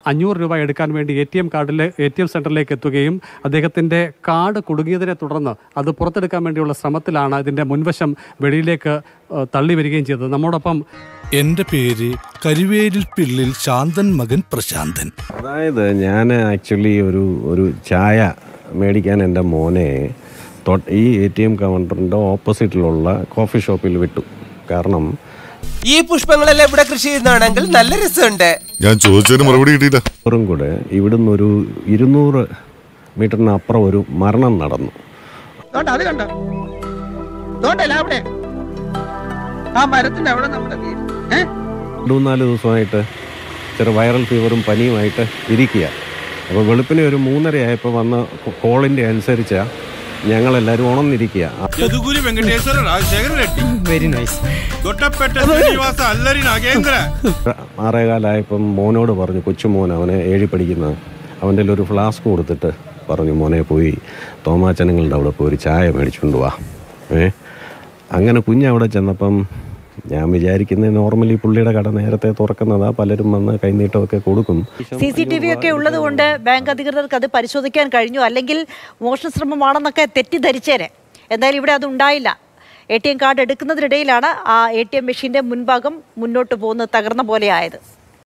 അഞ്ഞൂറ് രൂപ എടുക്കാൻ വേണ്ടി എ ടി എം കാർഡിലെ എ ടി എം സെൻറ്ററിലേക്ക് എത്തുകയും അദ്ദേഹത്തിൻ്റെ കാർഡ് കുടുങ്ങിയതിനെ തുടർന്ന് അത് പുറത്തെടുക്കാൻ വേണ്ടിയുള്ള ശ്രമത്തിലാണ് ഇതിൻ്റെ മുൻവശം വെളിയിലേക്ക് ഏഹ്, തള്ളി വരികയും ചെയ്തത് നമ്മോടൊപ്പം എന്റെ പേര് കരുവേലിൽ പിള്ളിൽ ശാന്തൻ മകൻ പ്രശാന്തൻ അതായത് ഞാൻ ആക്ച്വലി ഒരു ഒരു ചായ മേടിക്കാൻ എൻ്റെ മോനെ തൊട്ട് ഈ എ ടി എം കൗണ്ടറിൻ്റെ ഓപ്പോസിറ്റിലുള്ള കോഫി ഷോപ്പിൽ വിട്ടു കാരണം ഈ പുഷ്പങ്ങളെല്ലാം ഇവിടെ കൃഷി ചെയ്യുന്നതാണെങ്കിൽ നല്ല രസമുണ്ട് ഞാൻ ചോദിച്ചതിന് മറുപടി കിട്ടിയില്ല ഇവരും കൂടെ ഇവിടുന്ന് ഒരു ഇരുന്നൂറ് മീറ്ററിന് അപ്പുറം ഒരു മരണം നടന്നു അത് കണ്ടോ തോട്ടല്ല അവിടെ ആ മരത്തിന്റെ അവിടെ നമ്മുടെ വീട് ഏ രണ്ട് മൂന്നാല് ദിവസമായിട്ട് ചെറു വൈറൽ ഫീവറും പനിയുമായിട്ട് ഇരിക്കുക അപ്പോൾ വെളുപ്പിനെ ഒരു മൂന്നര ആയപ്പോൾ വന്ന കോളിൻ്റെ അനുസരിച്ചാണ് ഞങ്ങളെല്ലാവരും ഉണർന്നിരിക്കുക ಯದುಗುರಿ ವೆಂಕಟೇಶ್ವರ ರಾಜಶೇಖರ ರೆಡ್ಡಿ ವೆರಿ ನೈಸ್ ದೊಡ್ಡಪೇಟೆ ಶ್ರೀನಿವಾಸ ಅಲ್ಲರಿ ನಾಗೇಂದ್ರ ആറേകാലായപ്പം മോനോട് പറഞ്ഞു കൊച്ചുമോൻ അവനെ ഏഴി പഠിക്കുന്ന അവൻ്റെ ഒരു ഫ്ലാസ്ക് കൊടുത്തിട്ട് പറഞ്ഞു മോനെ പോയി തോമാച്ചനങ്ങളുടെ അവിടെ പോയി ഒരു ചായ മേടിച്ചുകൊണ്ട് വാ ഏ അങ്ങനെ കുഞ്ഞവിടെ ചെന്നപ്പം ഞാൻ വിചാരിക്കുന്നത് നോർമലി പുള്ളിയുടെ കട നേരത്തെ തുറക്കുന്നതാ പലരും വന്ന് കൈനീട്ടമൊക്കെ കൊടുക്കും സി സി ടി വി ഒക്കെ ഉള്ളത് കൊണ്ട് ബാങ്ക് അധികൃതർക്ക് അത് പരിശോധിക്കാൻ കഴിഞ്ഞു അല്ലെങ്കിൽ മോഷണ ശ്രമമാണെന്നൊക്കെ തെറ്റിദ്ധരിച്ചേനെ എന്തായാലും ഇവിടെ അത് ഉണ്ടായില്ല എ ടി എം കാർഡ് എടുക്കുന്നതിനിടയിലാണ് ആ എ ടി എം മെഷീന്റെ മുൻഭാഗം മുന്നോട്ട് പോകുന്നത് തകർന്ന പോലെ ആയത്